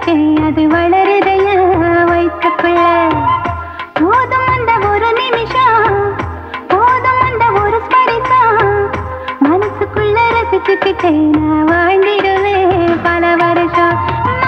வச்சேன் அது வளருதைய வயிற்றுக்குள்ள போதும் அந்த ஒரு நிமிஷம் போதும் அந்த ஒரு ஸ்பரிசம் மனசுக்குள்ள ரசிச்சுக்கிட்டே நான் வாழ்ந்திடுவேன் பல வருஷம்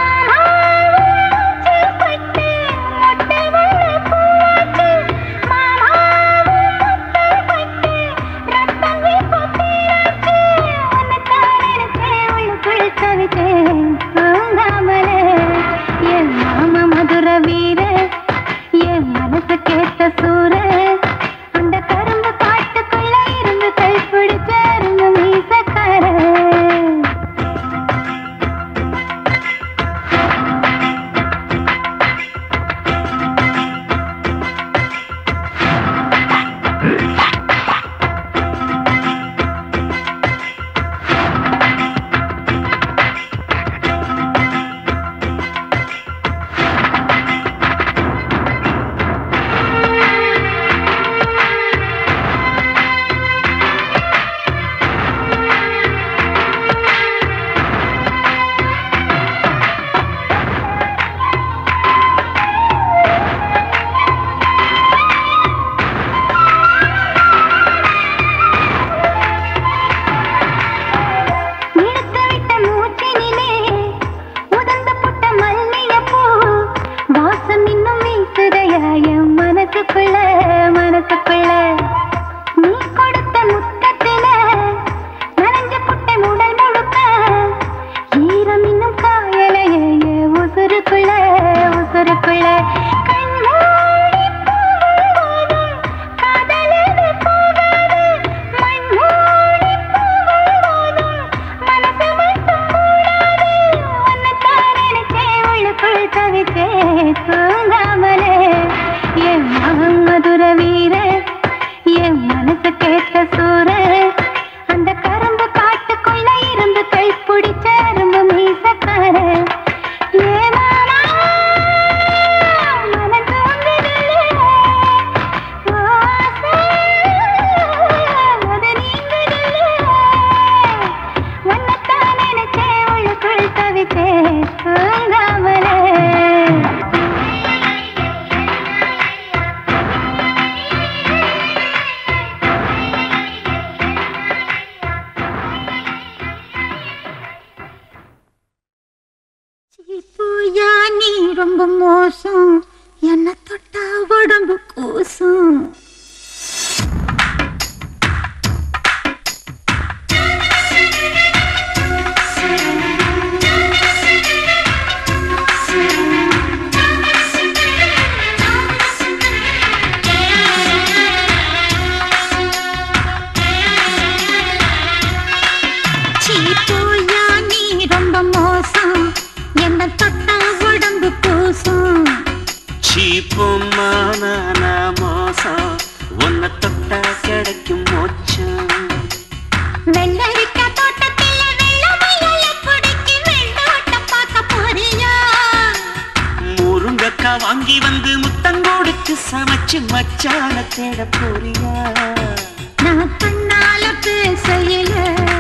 மதுர வீர என் மனசு கேட்ட சூர அந்த கரும்பு காட்டுக்குள்ள இருந்து கை பிடிச்ச இருந்து மீசக்கார இழுத்து விட்ட மூச்சினிலே உதந்த புட்ட மல்லிகைப்பூ வாசம் இன்னும் வீசுதையா என் மனசுக்குள்ள மனசுக்குள்ள நீ கொடுத்த முத்தத்தில நனைஞ்ச புட்ட உடல் முழுக்க ஈரம் இன்னும் காயலையே என் உசுருக்குள்ள உசுருக்குள்ள கண்மூடி போகும்போது காதலது போகாது மண்மூடி போகும்போது மனசு மட்டும் கூடாது உன்னைத்தான் நினைச்சேன் உள்ளுக்குள் தவிச்சேன் தூங்காமலே என் மகன் மதுர வீர என் மனசு கேட்ட சூர அந்த கரும்பு காட்டுக்குள்ள இருந்து கை பிடிச்ச அரும்பு மீசக்கார ஏமாமா மனம் தூங்குதில்லை ஆசை அது நீங்குதில்லை உன்னைத்தான் நினைச்சேன் உள்ளுக்குள் தவிச்சேன் தூங்காமலே சீப்பூயா நீ ரொம்ப மோசம் என்ன தொட்டா உடம்பு கூசும் சீப்பூயா நீ ரொம்ப மோசம் என்ன தொட்டா உடம்பு கூசும் சீப்புமான மோசம் உன்னை தொட்டா கிடைக்கும் மோச்சம் வெள்ளரிக்கா தோட்டத்தில் வெள்ளமயில பிடிக்கி வெள்ளோட்டம் பார்க்க போறியா முருங்கக்கா வாங்கி வந்து முத்தங்கோடுக்கு சமைச்சு மச்சான தேட போறியா நான் கண்ணால பேசையில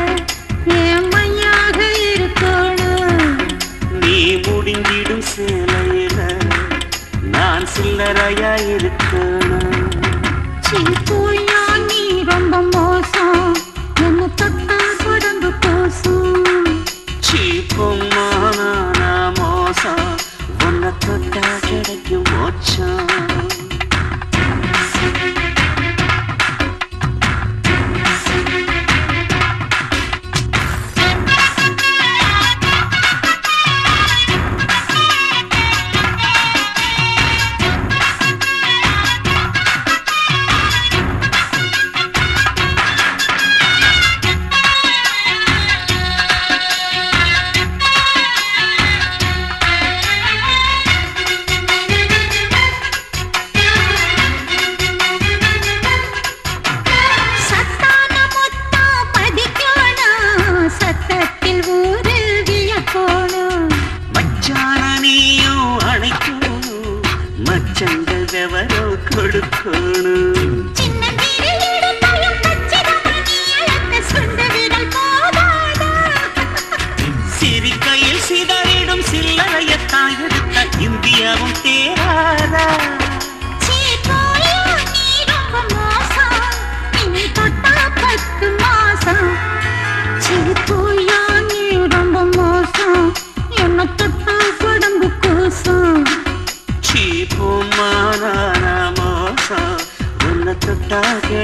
ஏமையாக இருக்கணும் நீ முடிந்திடும் சேலையில நான் சில்லறையா இருக்கணும் சீப்பூயா நீ ரொம்ப மோசம் என்ன தொட்டா உடம்பு கூசும் சீப்புமான மோசம் உன்னை தொட்டா கிடைக்கும் மோச்சம்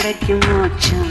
கிடைக்கும் மோட்சம்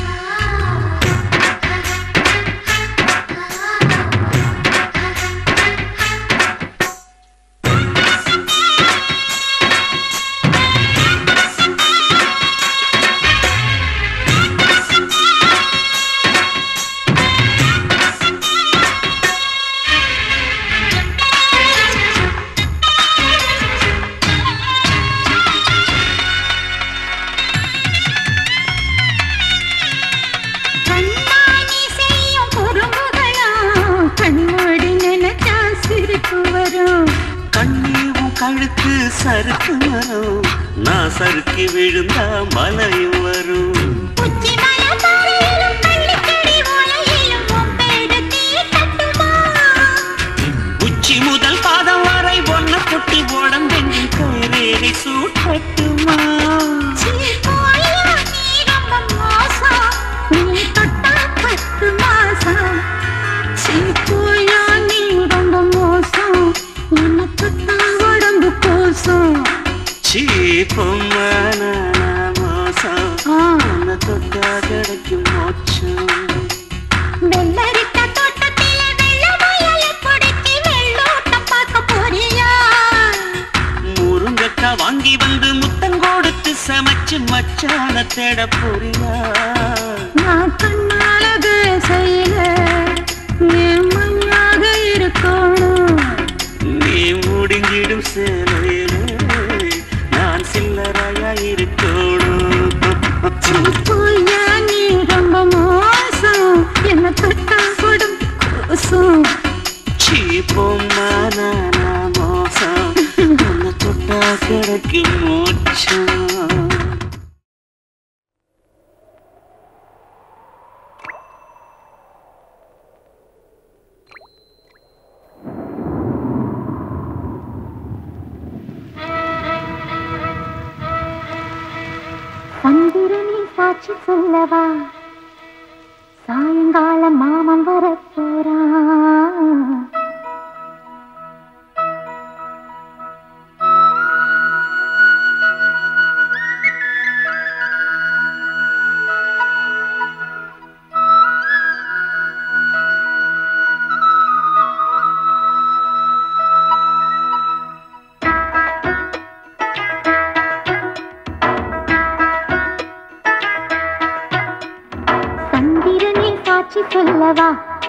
கண்ணாடி செய்யும் குறும்புகளா கண்மூடி நினைச்சா சிரிப்பு வரும் கண்ணீவும் கழுத்து சறுக்கு வரும் நான் சறுக்கி விழுந்தா மலையும் வரும் உச்சி மலபாறையிலும் பள்ளிக்கடி ஓலையிலும் உம்பெடுத்தே தட்டுமா உச்சி முதல் பாதம் வரை ஒன்ன பொட்டி உடம்பெங்கும் கைரேகை சூட்டட்டுமா சீப்போயா நீ ரொம்ப மோசம் நீ தொட்டா பத்து மாசம் சீப்போயா நீ ரொம்ப மோசம் என்ன தொட்டா உடம்பு கோசம் சீப்பமான மோசம் ஆ உன்னை தொட்டா கிடைக்கும் மோட்சம் வெள்ளரிக்க தோட்டத்தில வெள்ள முயலை பிடிச்சி வெள்ளோட்டம் பார்க்க போறியா முருங்கக்காய் வாங்கி வந்து முத்தம் கொடுத்து சமைச்சு மச்சான தேட போறியா நான் கண்ணால செய்யல என் மண்ணாக இருக்கணும் நீ முடிஞ்சிடும் சேலையிலே நான் சில்லறையா இருக்கணும் சீப்போயா நீ ரொம்ப மோசம் என்ன தொட்டா உடம்பு கோசம் சீப்பொம்மான மோசம் உன்னை தொட்டா கிடைக்கும் மோட்சம் சந்திரனே சாட்சி சொல்லவா சாயங்காலம் மாமன் வரப்போறா சந்திரனே சாட்சி சொல்லவா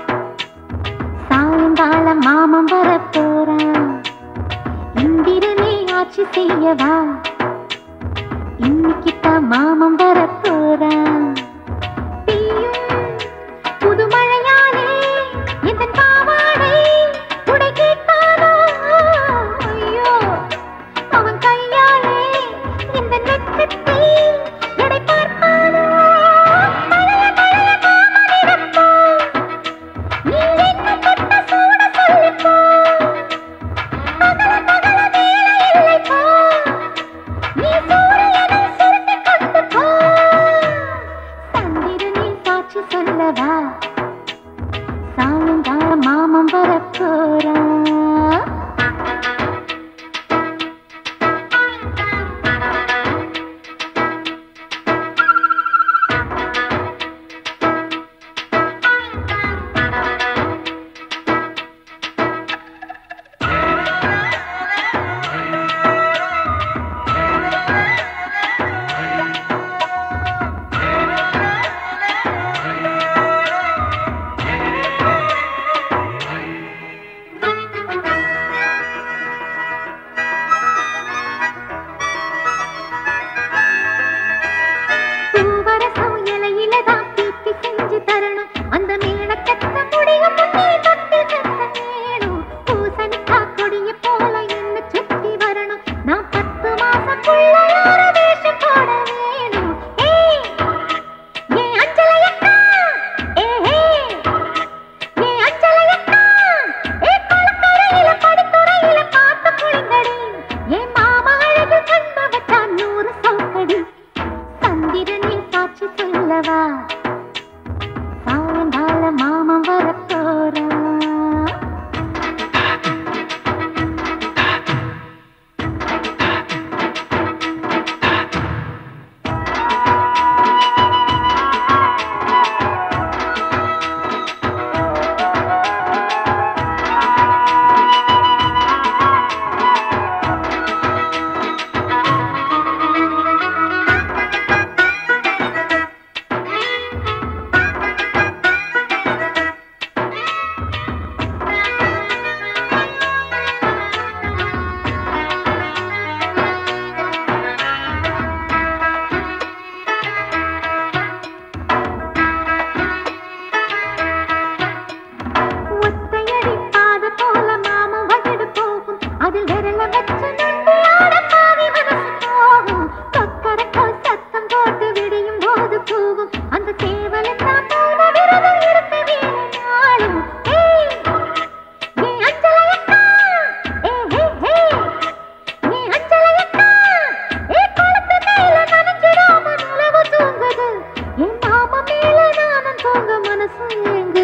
சாயங்காலம் மாமன் வரப்போறான் இந்திரனே ஆட்சி செய்யவா இன்னைக்குத்தான் மாமன் வரப்போறான் பெய்யும் புது மழையாலே என் பாவாடை உடை கேட்பானோ ஐயோ அவன் கையாலே இந்த நெற்றத்தை எடை பார்ப்பானோ பழைய பழைய மாமனிடப்போ நீ என்ன தொட்ட சூட சொல்லிப்போ பகல பகல வேலை இல்லை போ நீ சூரியனை சுருட்டி கொண்டு போ சந்திரனே சாட்சி சொல்லவா சாயங்காலம் மாமன் வரப்போறான்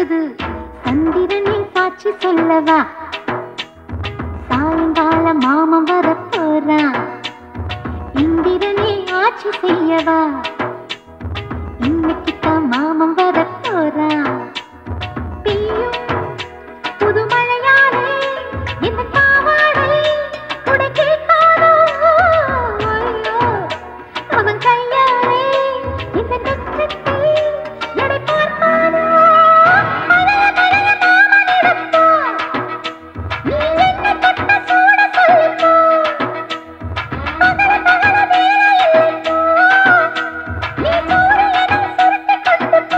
இருக்குது சந்திரனை சாட்சி சொல்லவா சாயங்கால மாமன் வரப்போறான் இந்திரனை ஆட்சி செய்யவா இன்னைக்கு தான் மாமன் வரப்போறான் பெய்யும் புது மழையாலே இந்த காவாடை குடை கேட்காதோ ஐயோ அவன் கையாலே இந்த நெற்றத்தை எடை பார்ப்பானோ பழைய பழைய மாமனிடத்தா நீ என்ன தொட்ட சூட சொல்லுப்போ பகல பகல வேலை இல்லைப்போ நீ சூரியனை சுருட்டி கொண்டு போ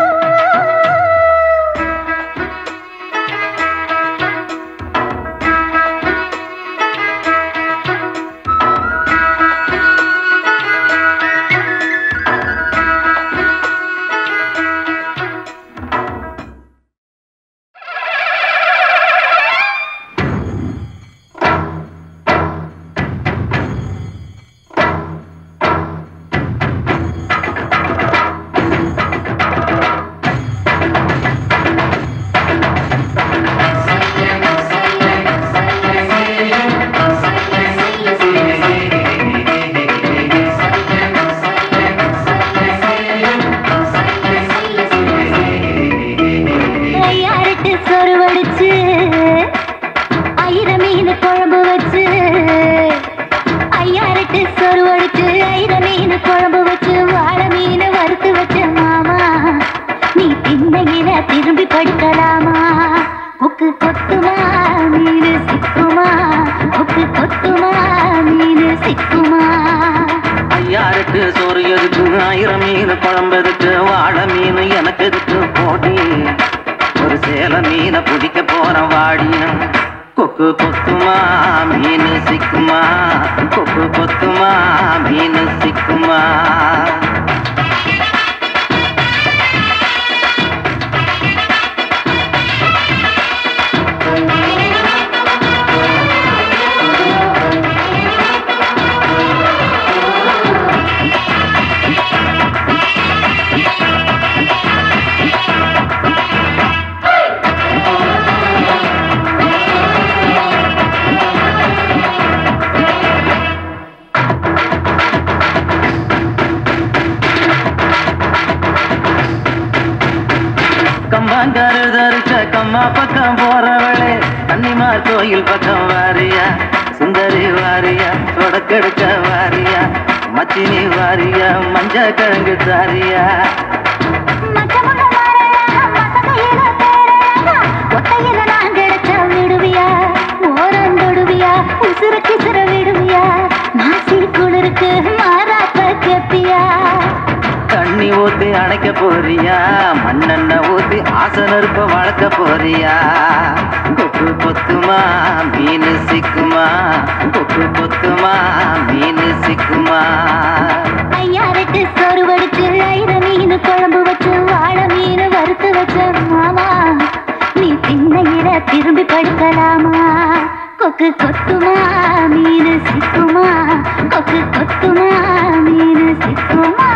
ஐயாருக்கு சோறு வடிச்சு ஆயிரம் மீன் குழம்பு வச்சு ஐயாருக்கு சோறு வடிச்சு ஆயிரம் மீன் குழம்பு வச்சு வாழை மீன் வறுத்து வச்ச மாமா நீ திண்ணையில திரும்பி படுக்கலாமா கொக்கு கொத்துமா மீன் சிக்குமா கொக்கு கொத்துமா மீன் சிக்குமா ஐயாருக்கு சோறு எதுக்கு ஆயிரம் மீன் குழம்பு எதுக்கு வாழை மீன் எனக்கு எதுக்கு போட்டி ஒரு சேல மீனை பிடிக்க போறேன் வாடி கொக்கு கொத்துமா மீன் சிக்குமா கொக்கு கொத்துமா மீன் சிக்குமா கம்பாங்காரு தரிச்ச கம்மா பக்கம் போறவளே கன்னிமார் கோயில் பக்கம் வாரியா சுந்தரி வாரியா தொடக்கெடுக்க வாரியா மச்சினி வாரியா மஞ்ச கிழங்கு தாரியா மச்சமுள்ள மாறழகா, மசகையில பேரழகா, ஒத்தையில நான் கிடைச்சா விடுவியா ஓரம் தொடுவியா உசுர கிசுற விடுவியா மாசி குளிருக்கு மாறாப்ப கேப்பியா தண்ணி ஊத்தி அணைக்க போறியா மண்ணெண்ண ஊத்தி ஆசை நெருப்ப வளர்க்க போறியா கொக்கு கொத்துமா மீன் சிக்குமா கொக்கு கொத்துமா மீன் சிக்குமா ஐயாருக்கு சோறு வடிச்சு ஐர மீன் குழம்பு வச்சு வாழை மீன் வறுத்து வச்ச மாமா நீ திண்ணையில திரும்பி படுக்கலாமா கொக்கு கொத்துமா மீன் சிக்குமா கொக்கு கொத்துமா மீன் சிக்குமா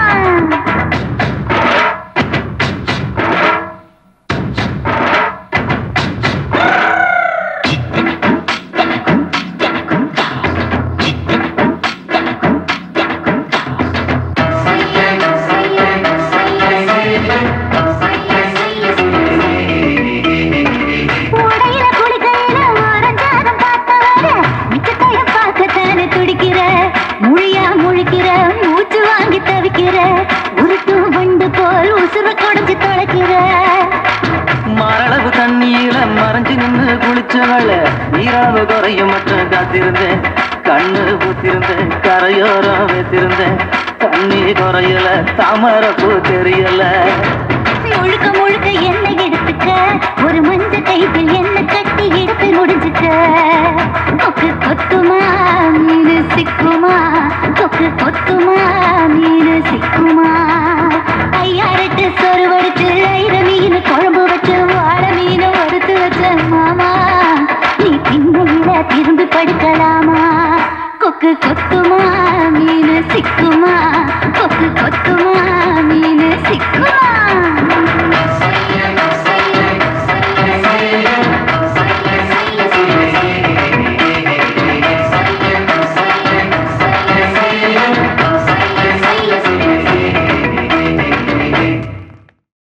உடையில குளிக்கையில ஓரஞ்சாதம் பார்த்தவர மிச்சத்தையும் பார்க்கத்தானே துடிக்கிற முழியா முழிக்கிற மூச்சு வாங்கி தவிக்கிற உருட்டு வண்டு போல் உசுர குடைஞ்சு தொலைக்கிற மரளவு தண்ணியில மறைஞ்சு நின்று குளிச்சவள நீரளவு குறையும் மட்டும் காத்திருந்தேன் கண்ணு பூத்திருந்தேன் கரையோரம் வைத்திருந்தேன் தண்ணி குறையல தாமரை பூ தெரியல முழுக்க முழுக்க எண்ணெய் எடுத்துக்க ஒரு மஞ்ச கைத்தில் எண்ணெய் கட்டி எடுத்து முடிஞ்சுக்க கொக்கு கொத்துமா மீனு சிக்குமா கொக்கு கொத்துமா மீனு சிக்குமா ஐயாரெட்டு சொரு வடிச்சு ஐர மீன் குழம்பு வச்சு வாழை மீன் வறுத்து வச்ச மாமா நீ திண்ணையில திரும்பி படுக்கலாமா கொக்கு கொத்துமா மீனு சிக்குமா